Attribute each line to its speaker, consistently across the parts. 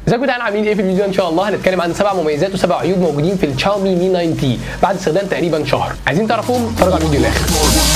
Speaker 1: ازيكم يا جدعان عاملين ايه في الفيديو ان شاء الله هنتكلم عن سبع مميزات وسبع عيوب موجودين في الشاومي مي 9 تي بعد استخدام تقريبا شهر عايزين تعرفوهم اتفرجوا على الفيديو للاخر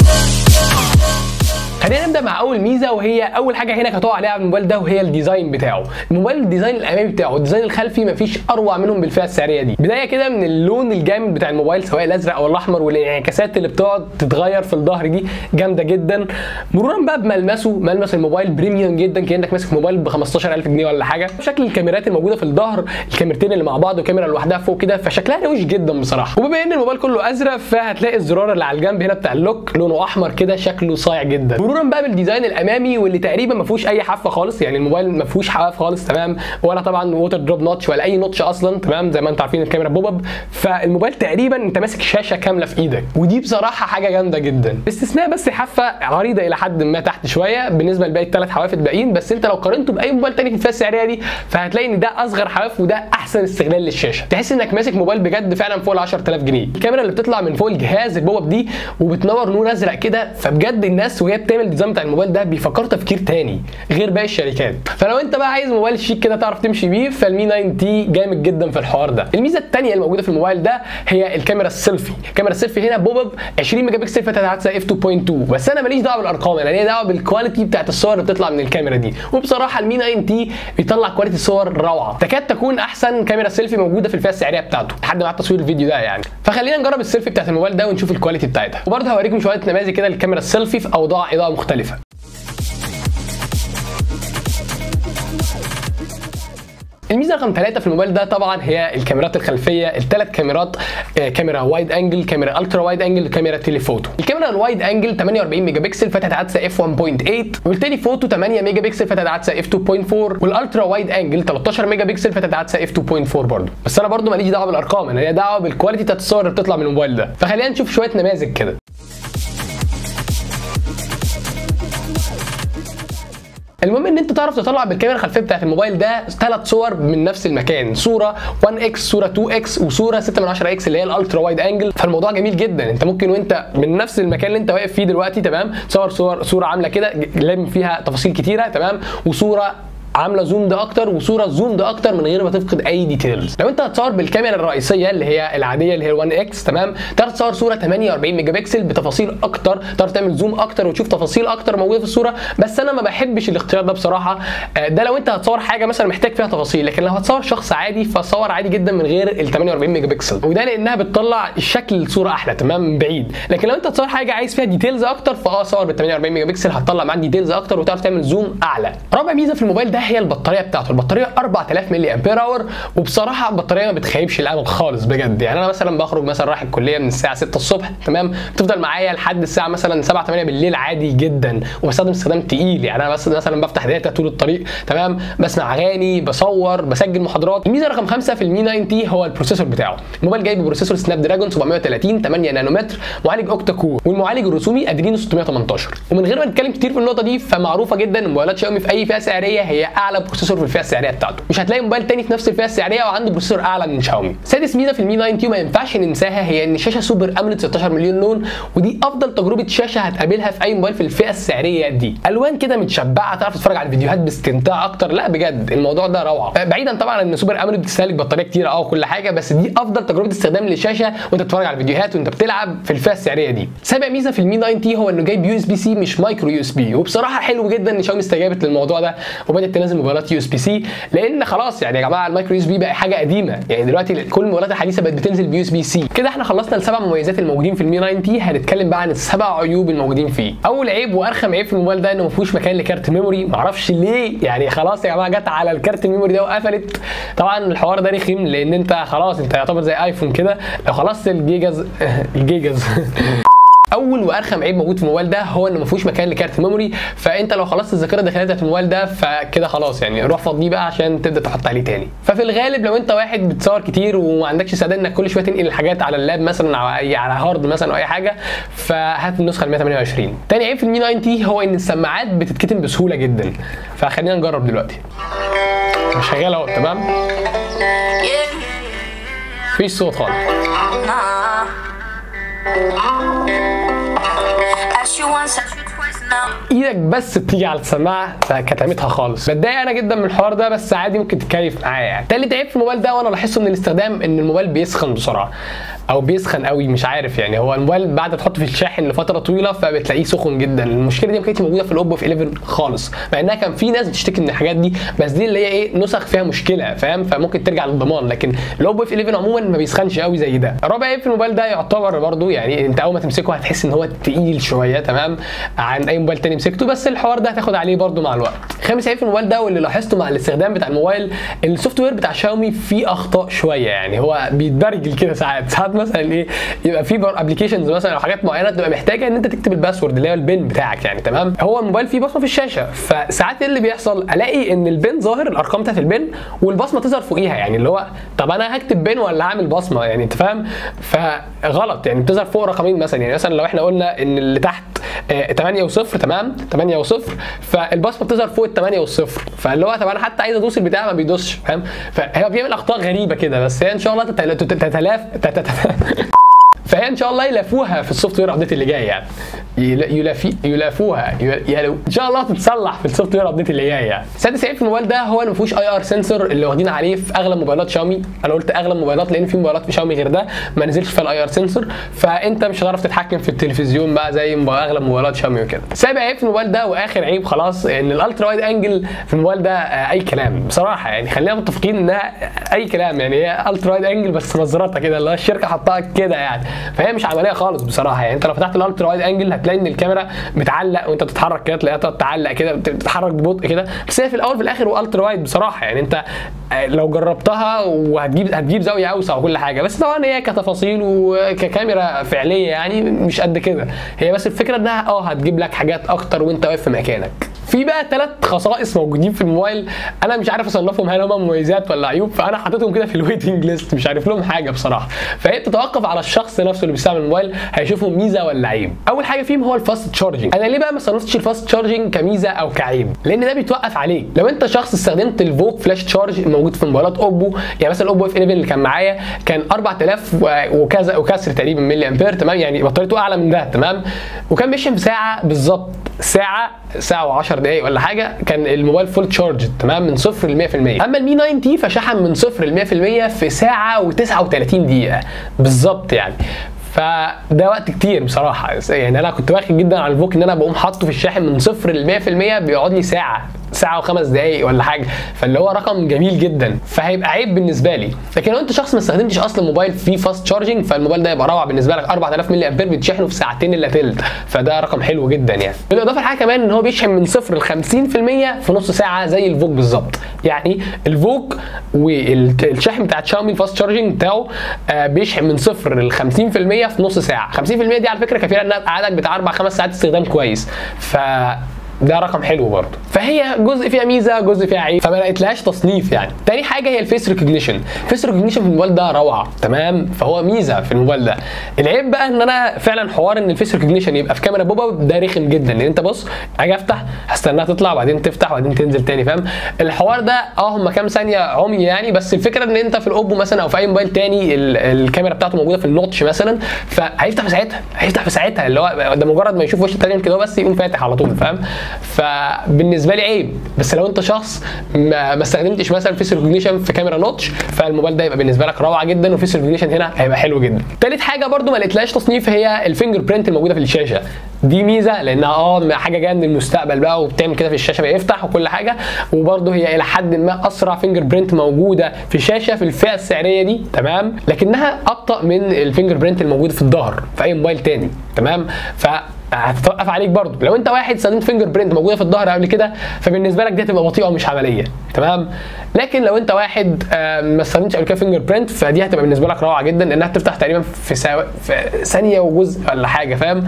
Speaker 1: خلينا نبدا مع اول ميزه وهي اول حاجه هنا هتقع عليها على الموبايل ده وهي الديزاين بتاعه الموبايل الديزاين الامامي بتاعه الديزاين الخلفي مفيش اروع منهم بالفئه السعريه دي بدايه كده من اللون الجامد بتاع الموبايل سواء الازرق او الاحمر والانعكاسات اللي بتقعد تتغير في الظهر دي جامده جدا مرورا بقى بملمسه ملمس الموبايل بريميوم جدا كانك ماسك موبايل ب 15000 جنيه ولا حاجه شكل الكاميرات الموجوده في الظهر الكاميرتين اللي مع بعض وكاميرا لوحدها فوق كده فشكلها روش جدا بصراحه وبما ان الموبايل كله ازرق فهتلاقي الزرار اللي على الجنب هنا بتاع اللوك لونه احمر كده شكله صايع جدا مرورا بقى بالديزاين الامامي واللي تقريبا ما فيهوش اي حافه خالص يعني الموبايل ما فيهوش حواف خالص تمام ولا طبعا ووتر دروب نوتش ولا اي نوتش اصلا تمام زي ما انتم عارفين الكاميرا بوب اب فالموبايل تقريبا انت ماسك شاشه كامله في ايدك ودي بصراحه حاجه جامده جدا باستثناء بس حافه عريضه الى حد ما تحت شويه بالنسبه لباقي الثلاث حواف الباقيين بس انت لو قارنته باي موبايل تاني في الفئه السعريه دي فهتلاقي ان ده اصغر حواف وده احسن استغلال للشاشه تحس انك ماسك موبايل بجد فعلا فوق ال 10000 جنيه الكاميرا اللي بتطلع من فوق الجهاز البوب اب دي وبتنور نور ازرق كده فبجد الناس وهي بتعمل الديزاين بتاع الموبايل ده بيفكروا تفكير تاني غير باقي الشركات فلو انت بقى عايز موبايل شيك كده تعرف تمشي بيه فالمي 9 تي جامد جدا في الحوار ده الميزه الثانيه الموجوده في الموبايل ده هي الكاميرا السيلفي الكاميرا السيلفي هنا بوب اب 20 ميجا بكسل فتحه عدسه اف 2.2 بس انا ماليش دعوه بالارقام انا ليا دعوه بالكواليتي بتاعت الصور اللي بتطلع من الكاميرا دي وبصراحه المي 9 تي بيطلع كواليتي صور روعه تكاد تكون احسن كاميرا سيلفي موجوده في الفئه السعريه بتاعته لحد ما تصوير الفيديو ده يعني فخلينا نجرب السيلفي بتاعت الموبايل ده ونشوف الكواليتي بتاعتها وبرضه هوريكم شويه نماذج كده للكاميرا السيلفي في اوضاع اضاءه مختلفه الميزه رقم ثلاثة في الموبايل ده طبعا هي الكاميرات الخلفيه الثلاث كاميرات آه كاميرا وايد انجل كاميرا الترا وايد انجل كاميرا تيليفوتو الكاميرا الوايد انجل 48 ميجا بكسل فتحه عدسه اف 1.8 والتليفوتو 8 ميجا بكسل فتحه عدسه اف 2.4 والالترا وايد انجل 13 ميجا بكسل فتحه عدسه اف 2.4 برضه بس انا برضه ماليش دعوه بالارقام انا ليا دعوه بالكواليتي بتاعت الصور اللي بتطلع من الموبايل ده فخلينا نشوف شويه نماذج كده المهم ان انت تعرف تطلع بالكاميرا الخلفيه بتاعت الموبايل ده ثلاث صور من نفس المكان صوره 1 اكس صوره 2 اكس وصوره 6 من 10 اكس اللي هي الالترا وايد انجل فالموضوع جميل جدا انت ممكن وانت من نفس المكان اللي انت واقف فيه دلوقتي تمام تصور صور صوره عامله كده لام فيها تفاصيل كتيره تمام وصوره عامله زوم ده اكتر وصوره زوم ده اكتر من غير ما تفقد اي ديتيلز لو انت هتصور بالكاميرا الرئيسيه اللي هي العاديه اللي هي 1 اكس تمام تعرف تصور صوره 48 ميجا بكسل بتفاصيل اكتر تعرف تعمل زوم اكتر وتشوف تفاصيل اكتر موجوده في الصوره بس انا ما بحبش الاختيار ده بصراحه ده لو انت هتصور حاجه مثلا محتاج فيها تفاصيل لكن لو هتصور شخص عادي فصور عادي جدا من غير ال 48 ميجا بكسل وده لانها بتطلع الشكل الصوره احلى تمام من بعيد لكن لو انت هتصور حاجه عايز فيها ديتيلز اكتر فاه صور بال 48 ميجا بكسل هتطلع معاك ديتيلز اكتر وتعرف تعمل زوم اعلى رابع ميزه في الموبايل ده هي البطاريه بتاعته البطاريه 4000 ملي امبير اور وبصراحه البطاريه ما بتخيبش الامل خالص بجد يعني انا مثلا بخرج مثلا رايح الكليه من الساعه 6 الصبح تمام تفضل معايا لحد الساعه مثلا 7 8 بالليل عادي جدا وبستخدم استخدام تقيل يعني انا بس مثلا بفتح داتا طول الطريق تمام بسمع اغاني بصور بسجل محاضرات الميزه رقم 5 في المي 9 تي هو البروسيسور بتاعه الموبايل جاي ببروسيسور سناب دراجون 730 8 نانومتر معالج اوكتا كور والمعالج الرسومي ادرينو 618 ومن غير ما نتكلم كتير في النقطه دي فمعروفه جدا ان موبايلات شاومي في اي فئه سعريه هي اعلى بروسيسور في الفئه السعريه بتاعته مش هتلاقي موبايل تاني في نفس الفئه السعريه وعنده بروسيسور اعلى من شاومي سادس ميزه في المي 9 تي وما ينفعش ننساها هي ان الشاشه سوبر اموليد 16 مليون لون ودي افضل تجربه شاشه هتقابلها في اي موبايل في الفئه السعريه دي الوان كده متشبعه تعرف تتفرج على الفيديوهات باستمتاع اكتر لا بجد الموضوع ده روعه بعيدا طبعا ان سوبر اموليد بتستهلك بطاريه كتير اه وكل حاجه بس دي افضل تجربه استخدام للشاشه وانت بتتفرج على الفيديوهات وانت بتلعب في الفئه السعريه دي سابع ميزه في المي 9 تي هو انه جايب يو اس بي سي مش مايكرو يو اس بي وبصراحه حلو جدا ان شاومي استجابت للموضوع ده وبدات تنزل موبايلات يو اس بي سي لان خلاص يعني يا جماعه المايكرو يو اس بي بقى حاجه قديمه يعني دلوقتي كل الموبايلات الحديثه بقت بتنزل بيو اس بي سي كده احنا خلصنا السبع مميزات الموجودين في المي 9 تي هنتكلم بقى عن السبع عيوب الموجودين فيه اول عيب وارخم عيب في الموبايل ده انه ما فيهوش مكان لكارت ميموري معرفش ليه يعني خلاص يا جماعه جت على الكارت الميموري ده وقفلت طبعا الحوار ده رخم لان انت خلاص انت يعتبر زي ايفون كده لو خلصت الجيجاز الجيجاز اول وارخم عيب موجود في الموبايل ده هو انه ما فيهوش مكان لكارت ميموري فانت لو خلصت الذاكره الداخليه بتاعت الموبايل ده فكده خلاص يعني روح فضيه بقى عشان تبدا تحط عليه تاني ففي الغالب لو انت واحد بتصور كتير وما عندكش استعداد انك كل شويه تنقل الحاجات على اللاب مثلا او على هارد مثلا او اي حاجه فهات النسخه ال 128 تاني عيب في المي 9 تي هو ان السماعات بتتكتم بسهوله جدا فخلينا نجرب دلوقتي مش شغال اهو تمام مفيش صوت خالص
Speaker 2: Ask you once, ask you twice,
Speaker 1: ايدك بس بتيجي على السماعه فكتمتها خالص بتضايق انا جدا من الحوار ده بس عادي ممكن تتكيف معايا يعني تالت عيب في الموبايل ده وانا لاحظته من الاستخدام ان الموبايل بيسخن بسرعه او بيسخن قوي مش عارف يعني هو الموبايل بعد ما تحطه في الشاحن لفتره طويله فبتلاقيه سخن جدا المشكله دي ما كانتش موجوده في الاوبو في 11 خالص مع انها كان في ناس بتشتكي من الحاجات دي بس دي اللي هي ايه نسخ فيها مشكله فاهم فممكن ترجع للضمان لكن الاوبو في 11 عموما ما بيسخنش قوي زي ده رابع عيب في الموبايل ده يعتبر برضو يعني انت اول ما تمسكه هتحس ان هو تقيل شويه تمام عن اي موبايل تاني مسكته بس الحوار ده هتاخد عليه برضو مع الوقت خامس عيب في الموبايل ده واللي لاحظته مع الاستخدام بتاع الموبايل السوفت وير بتاع شاومي فيه اخطاء شويه يعني هو بيتبرجل كده ساعات ساعات مثلا ايه يبقى في ابلكيشنز مثلا او حاجات معينه تبقى محتاجه ان انت تكتب الباسورد اللي هو البن بتاعك يعني تمام هو الموبايل فيه بصمه في الشاشه فساعات ايه اللي بيحصل الاقي ان البن ظاهر الارقام بتاعت البن والبصمه تظهر فوقيها يعني اللي هو طب انا هكتب بن ولا هعمل بصمه يعني انت فاهم فغلط يعني بتظهر فوق رقمين مثلا يعني مثلا لو احنا قلنا ان اللي تحت 8 و0 تمام 8 و0 فالبصمه بتظهر فوق ال 8 والصفر فاللي هو طب انا حتى عايز ادوس البتاع ما بيدوسش فاهم فهو بيعمل اخطاء غريبه كده بس هي ان شاء الله تتلاف فهي ان شاء الله يلافوها في السوفت وير ابديت اللي جاي يعني يلافي يلافوها يلو ان شاء الله تتصلح في السوفت وير ابديت اللي جاي يعني سادس عيب في الموبايل ده هو اللي ما فيهوش اي ار سنسور اللي واخدين عليه في اغلب موبايلات شاومي انا قلت اغلب موبايلات لان في موبايلات في شاومي غير ده ما نزلش فيها الاي ار سنسور فانت مش هتعرف تتحكم في التلفزيون بقى زي اغلب موبايلات شاومي وكده سابع عيب في الموبايل ده واخر عيب خلاص ان الالترا وايد انجل في الموبايل ده اي كلام بصراحه يعني خلينا متفقين انها اي كلام يعني هي الترا وايد انجل بس نظرتها كده اللي هو الشركه حطها كده يعني فهي مش عمليه خالص بصراحه يعني انت لو فتحت الالترا وايد انجل هتلاقي ان الكاميرا بتعلق وانت بتتحرك كده تلاقيها تقعد تعلق كده بتتحرك ببطء كده بس هي في الاول في الاخر هو الترا وايد بصراحه يعني انت لو جربتها وهتجيب هتجيب زاويه اوسع وكل حاجه بس طبعا هي كتفاصيل وككاميرا فعليه يعني مش قد كده هي بس الفكره انها اه هتجيب لك حاجات اكتر وانت واقف في مكانك في بقى ثلاث خصائص موجودين في الموبايل انا مش عارف اصنفهم هل هم مميزات ولا عيوب فانا حاططهم كده في الويتنج ليست مش عارف لهم حاجه بصراحه فهي بتتوقف على الشخص نفسه اللي بيستعمل الموبايل هيشوفهم ميزه ولا عيب اول حاجه فيهم هو الفاست تشارجنج انا ليه بقى ما صنفتش الفاست تشارجنج كميزه او كعيب لان ده بيتوقف عليك لو انت شخص استخدمت الفوك فلاش تشارج الموجود في موبايلات اوبو يعني مثلا اوبو اف 11 اللي كان معايا كان 4000 وكذا وكسر تقريبا ملي امبير تمام يعني بطاريته اعلى من ده تمام وكان بيشحن في ساعه بالظبط ساعه ساعه و10 دقائق ولا حاجه كان الموبايل فول تشارج تمام من صفر ل 100% اما المي 9 تي فشحن من صفر ل 100% في ساعه و39 دقيقه بالظبط يعني فده وقت كتير بصراحه يعني انا كنت واخد جدا على الفوك ان انا بقوم حاطه في الشاحن من صفر ل 100% بيقعد لي ساعه ساعه وخمس دقائق ولا حاجه فاللي هو رقم جميل جدا فهيبقى عيب بالنسبه لي لكن لو انت شخص ما استخدمتش اصلا موبايل فيه فاست تشارجنج فالموبايل ده يبقى روعه بالنسبه لك 4000 ملي امبير بتشحنه في ساعتين الا تلت فده رقم حلو جدا يعني بالاضافه لحاجه كمان ان هو بيشحن من صفر ل 50% في نص ساعه زي الفوك بالظبط يعني الفوك والشاحن بتاع شاومي الفاست تشارجنج بتاعه بيشحن من صفر ل 50% في نص ساعه 50% دي على فكره كفيله انها تقعدك بتاع اربع خمس ساعات استخدام كويس ف ده رقم حلو برضه فهي جزء فيها ميزه جزء فيها عيب فما لقيتلهاش تصنيف يعني تاني حاجه هي الفيس ريكوجنيشن الفيس ريكوجنيشن في الموبايل ده روعه تمام فهو ميزه في الموبايل ده العيب بقى ان انا فعلا حوار ان الفيس ريكوجنيشن يبقى في كاميرا بوب اب ده رخم جدا لان انت بص اجي افتح هستناها تطلع وبعدين تفتح وبعدين تنزل تاني فاهم الحوار ده اه هم كام ثانيه عمي يعني بس الفكره ان انت في الاوبو مثلا او في اي موبايل تاني الكاميرا بتاعته موجوده في النوتش مثلا فهيفتح في ساعتها هيفتح في ساعتها اللي هو ده مجرد ما يشوف وش التاني كده بس يقوم فاتح على طول فاهم ف بالنسبه لي عيب بس لو انت شخص ما, ما استخدمتش مثلا فيس ريكوجنيشن في كاميرا نوتش فالموبايل ده يبقى بالنسبه لك روعه جدا وفيس ريكوجنيشن هنا هيبقى حلو جدا تالت حاجه برده ما لقيتلهاش تصنيف هي الفينجر برينت الموجوده في الشاشه دي ميزه لانها اه حاجه جايه من المستقبل بقى وبتعمل كده في الشاشه بيفتح وكل حاجه وبرده هي الى حد ما اسرع فينجر برينت موجوده في شاشه في الفئه السعريه دي تمام لكنها ابطا من الفينجر برينت الموجود في الظهر في اي موبايل تاني تمام ف هتتوقف عليك برضه لو انت واحد استخدمت فينجر برينت موجوده في الظهر قبل كده فبالنسبه لك دي هتبقى بطيئه ومش عمليه تمام لكن لو انت واحد ما استخدمتش قبل كده فينجر برينت فدي هتبقى بالنسبه لك روعه جدا لانها بتفتح تقريبا في, سا... في ثانيه وجزء ولا حاجه فاهم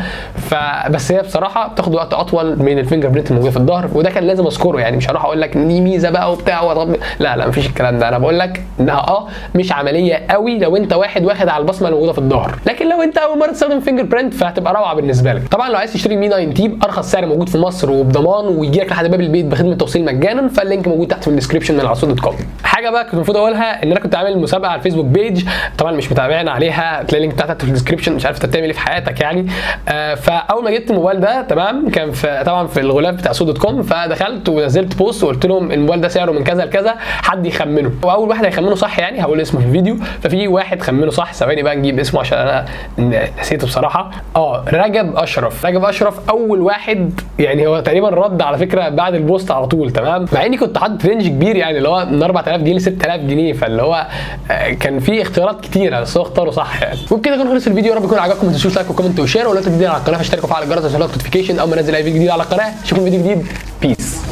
Speaker 1: فبس هي بصراحه بتاخد وقت اطول من الفينجر برينت الموجوده في الظهر وده كان لازم اذكره يعني مش هروح اقول لك ان دي ميزه بقى وبتاع وطب... لا لا مفيش الكلام ده انا بقول لك انها اه مش عمليه قوي لو انت واحد واخد على البصمه الموجوده في الظهر لكن لو انت اول مره تستخدم فينجر برينت فهتبقى روعه بالنسبه لك طبعا طبعا لو عايز تشتري المي 9 تي بارخص سعر موجود في مصر وبضمان ويجي لك لحد باب البيت بخدمه توصيل مجانا فاللينك موجود تحت في الديسكربشن من العصور دوت كوم حاجه بقى كنت المفروض اقولها ان انا كنت عامل مسابقه على الفيسبوك بيج طبعا مش متابعنا عليها تلاقي اللينك تحت في الديسكربشن مش عارف انت بتعمل ايه في حياتك يعني آه فاول ما جبت الموبايل ده تمام كان في طبعا في الغلاف بتاع سو دوت كوم فدخلت ونزلت بوست وقلت لهم الموبايل ده سعره من كذا لكذا حد يخمنه واول واحد هيخمنه صح يعني هقول اسمه في الفيديو ففي واحد خمنه صح ثواني بقى نجيب اسمه عشان انا نسيته بصراحه اه رجب اشرف رجب اشرف اول واحد يعني هو تقريبا رد على فكره بعد البوست على طول تمام مع اني كنت حاطط رينج كبير يعني اللي هو من 4000 جنيه ل 6000 جنيه فاللي هو آه، كان في اختيارات كتيره بس هو اختاره صح يعني وبكده يكون خلص الفيديو يا رب يكون عجبكم ما تنسوش لايك وكومنت وشير ولو انتوا جديد على القناه فاشتركوا وفعلوا الجرس عشان يوصلك نوتيفيكيشن اول ما انزل اي فيديو جديد على القناه اشوفكم فيديو جديد بيس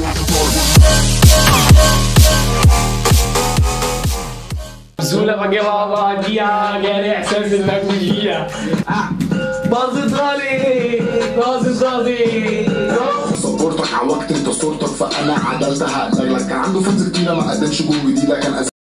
Speaker 1: بسهولة بجيبها بعديها جالي احساس المجنية باظت غالي باظت غالي
Speaker 2: صورتك عوجت انت صورتك فانا عدلتها لك كان عنده فانز كتيره ما قدمش جول جديده كان